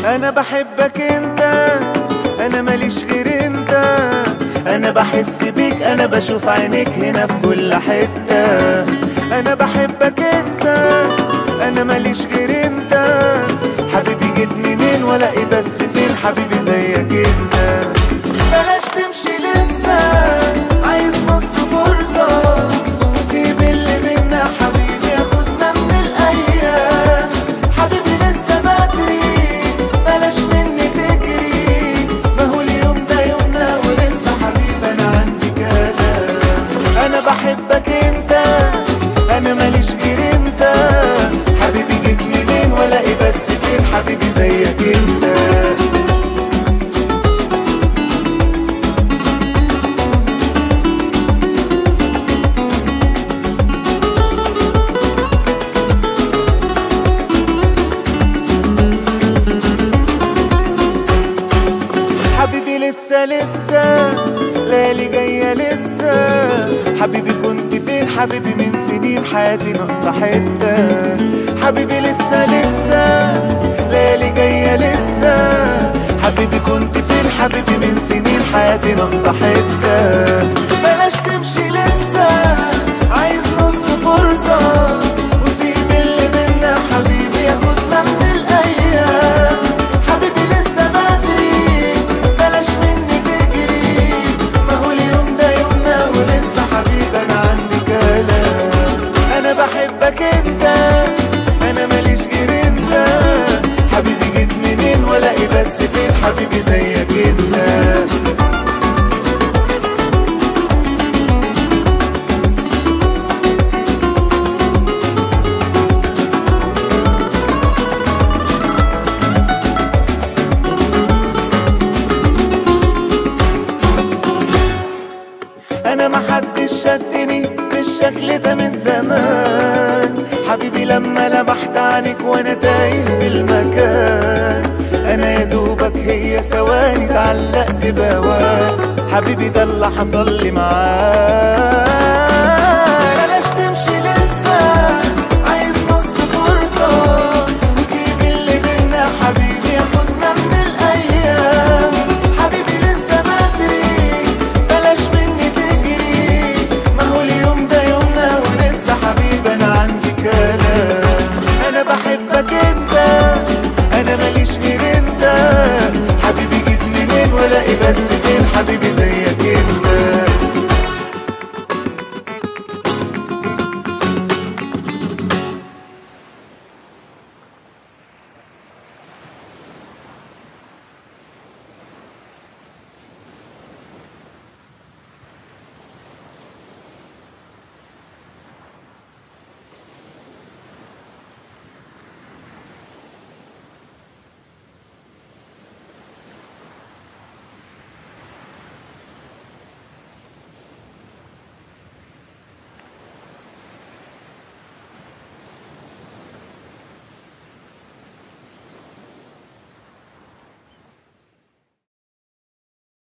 انا بحبك انت انا ماليش غير انت انا بحس بيك انا بشوف عينيك هنا في كل حتة انا بحبك انت انا ماليش غير انت حبيبي جيت منين ولا ايه بس فين حبيبي زيك انت بلاش تمشي لسه عايز نص فرصة وسيب اللي بينا حبيبي ياخدنا من الايام حبيبي لسه بدري بلاش مني تجري ما هو اليوم ده يومنا ولسه حبيبي انا عندي كلام انا بحبك انت انا ماليش غير انت حبيبي جيت منين ولا ايه بس فين حبيبي زيك انت حبيبي لسه لسه ليالي جاية لسه حبيبي كنت فين حبيبي من سنين حياتي ناقصة حتة حبيبي لسه لسه ليالي جاية لسه حبيبي كنت فين حبيبي من سنين حياتي ناقصة حتة بلاش تمشي لسه عايز نص فرصة وسيب اللي بينا حبيبي ياخدنا من الأيام حبيبي لسه بدري بلاش مني تجري ما هو اليوم ده يومنا ولسه حبيبي انا عندي كلام انا بحبك انت انا ماليش غير انت حبيبي جيت منين ولا ايه بس فين حبيبي زيك انت انا ما حدش شدني بالشكل ده من زمان حبيبي لما لمحت عنك وانا تايه في المكان انا يا دوبك هي ثواني اتعلقت بهواك حبيبي ده اللي حصل لي معاك